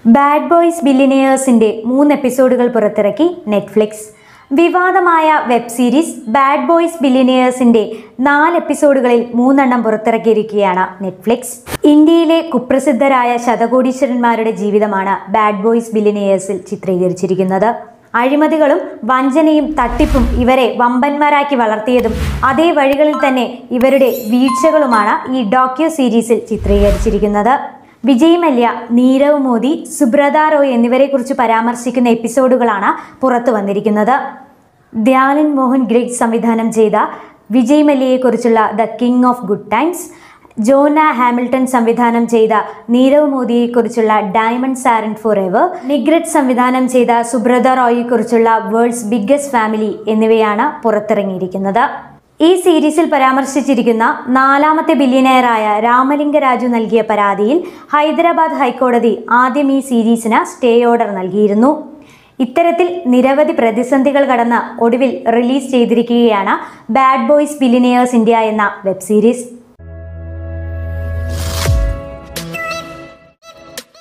bad boys ബില്ലിനിയേഴ്സിന്റെ മൂന്ന് എപ്പിസോഡുകൾ പുറത്തിറക്കി നെറ്റ്ഫ്ലിക്സ് വിവാദമായ വെബ് സീരീസ് ബാഡ് ബോയ്സ് ബില്ലിനിയേഴ്സിന്റെ നാല് എപ്പിസോഡുകളിൽ മൂന്നെണ്ണം പുറത്തിറക്കിയിരിക്കുകയാണ് നെറ്റ്ഫ്ലിക്സ് ഇന്ത്യയിലെ കുപ്രസിദ്ധരായ ശതകോടീശ്വരന്മാരുടെ ജീവിതമാണ് ബാഡ് ബോയ്സ് ബില്ലിനിയേഴ്സിൽ ചിത്രീകരിച്ചിരിക്കുന്നത് അഴിമതികളും വഞ്ചനയും തട്ടിപ്പും ഇവരെ വമ്പന്മാരാക്കി വളർത്തിയതും അതേ വഴികളിൽ തന്നെ ഇവരുടെ വീഴ്ചകളുമാണ് ഈ ഡോക്യു സീരീസിൽ ചിത്രീകരിച്ചിരിക്കുന്നത് വിജയ് മല്യ നീരവ് മോദി സുബ്രത റോയ് എന്നിവരെക്കുറിച്ച് പരാമർശിക്കുന്ന എപ്പിസോഡുകളാണ് പുറത്തു വന്നിരിക്കുന്നത് ധ്യാനൻ മോഹൻ ഗ്രേഗ് സംവിധാനം ചെയ്ത വിജയ് മല്യയെക്കുറിച്ചുള്ള the king of good times Johanna Hamilton സംവിധാനം ചെയ്ത നീരവ് മോദിയെക്കുറിച്ചുള്ള ഡയമണ്ട് സാരൻ ഫോർ എവർ നിഗ്രറ്റ് സംവിധാനം ചെയ്ത സുബ്രത റോയിയെക്കുറിച്ചുള്ള വേൾഡ്സ് ബിഗ്ഗസ്റ്റ് ഫാമിലി എന്നിവയാണ് പുറത്തിറങ്ങിയിരിക്കുന്നത് ഈ സീരീസിൽ പരാമർശിച്ചിരിക്കുന്ന നാലാമത്തെ ബില്യനെയറായ രാമലിംഗ രാജു നൽകിയ പരാതിയിൽ ഹൈദരാബാദ് ഹൈക്കോടതി ആദ്യം ഈ സീരീസിന് സ്റ്റേ ഓർഡർ നൽകിയിരുന്നു ഇത്തരത്തിൽ നിരവധി പ്രതിസന്ധികൾ കടന്ന് ഒടുവിൽ റിലീസ് ചെയ്തിരിക്കുകയാണ് ബാഡ് ബോയ്സ് ബില്ലിനിയേഴ്സ് ഇന്ത്യ എന്ന വെബ് സീരീസ്